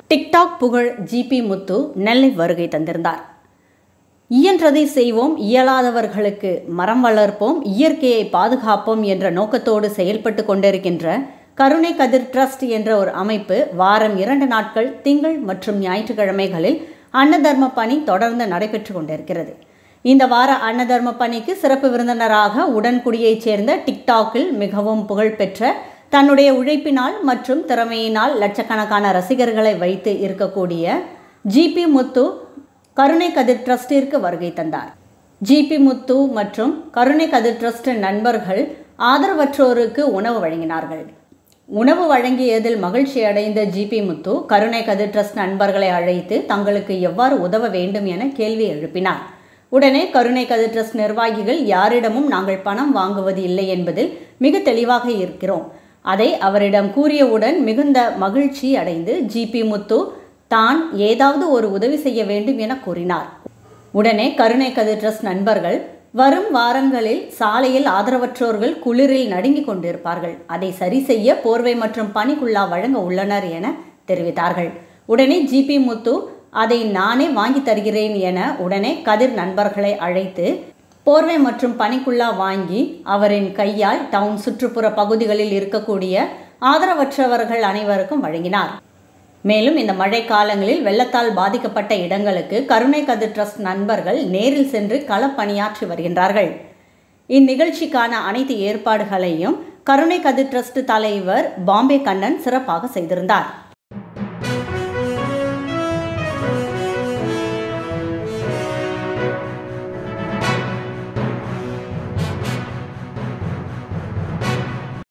TikTok புகழ் GB முத்து நெல்லை வருகை தந்திருந்தார் இயன்றதை செய்வோம் இயலாதவர்களுக்கு மரம் வளர்ப்போம் இயற்கையை பாதுகாப்போம் என்ற நோக்கத்தோடு செயல்பட்டு கொண்டிருக்கின்ற கருணை கதிர் ட்ரஸ்ட் என்ற ஒரு அமைப்பு வாரம் இரண்டு நாட்கள் திங்கள் மற்றும் ஞாயிற்றுக்கிழமைகளில் அன்னதர்ம பணி தொடர்ந்து நடைபெற்று கொண்டிருக்கிறது இந்த வார அன்னதர்ம பணிக்கு சிறப்பு விருந்தினராக உடன்குடியைச் சேர்ந்த டிக்டாக்கில் மிகவும் புகழ்பெற்ற தன்னுடைய உழைப்பினால் மற்றும் திறமையினால் லட்சக்கணக்கான ரசிகர்களை வைத்து இருக்கக்கூடிய ஜிபி முத்து கருணை கதிர் ட்ரஸ்டிற்கு வருகை தந்தார் ஜிபி முத்து மற்றும் கருணை கதிர் ட்ரஸ்ட் நண்பர்கள் ஆதரவற்றோருக்கு உணவு வழங்கினார்கள் உணவு வழங்கியதில் மகிழ்ச்சி அடைந்த ஜிபி முத்து கருணை கதிர் ட்ரஸ்ட் நண்பர்களை அழைத்து தங்களுக்கு எவ்வாறு உதவ வேண்டும் என கேள்வி எழுப்பினார் உடனே கருணை கதிர் ட்ரஸ்ட் நிர்வாகிகள் யாரிடமும் நாங்கள் பணம் வாங்குவது இல்லை என்பதில் மிக தெளிவாக இருக்கிறோம் அதை அவரிடம் கூறியவுடன் மிகுந்த மகிழ்ச்சி அடைந்து ஜிபி முத்து தான் ஏதாவது ஒரு உதவி செய்ய வேண்டும் என கூறினார் உடனே கருணை கதிர் ட்ரஸ்ட் நண்பர்கள் வரும் வாரங்களில் சாலையில் ஆதரவற்றோர்கள் குளிரில் நடுங்கிக் கொண்டிருப்பார்கள் அதை சரி செய்ய போர்வை மற்றும் பனிக்குள்ளா வழங்க உள்ளனர் என தெரிவித்தார்கள் உடனே ஜிபி முத்து அதை நானே வாங்கி தருகிறேன் என உடனே கதிர் நண்பர்களை அழைத்து போர்வை மற்றும் பனிக்குள்ளா வாங்கி அவரின் கையால் டவுன் சுற்றுப்புற பகுதிகளில் இருக்கக்கூடிய ஆதரவற்றவர்கள் அனைவருக்கும் வழங்கினார் மேலும் இந்த மழை காலங்களில் வெள்ளத்தால் பாதிக்கப்பட்ட இடங்களுக்கு கருணை கதிர் ட்ரஸ்ட் நண்பர்கள் நேரில் சென்று களப்பணியாற்றி வருகின்றார்கள் இந்நிகழ்ச்சிக்கான அனைத்து ஏற்பாடுகளையும் கருணை கதிர் ட்ரஸ்ட் தலைவர் பாம்பே கண்ணன் சிறப்பாக செய்திருந்தார்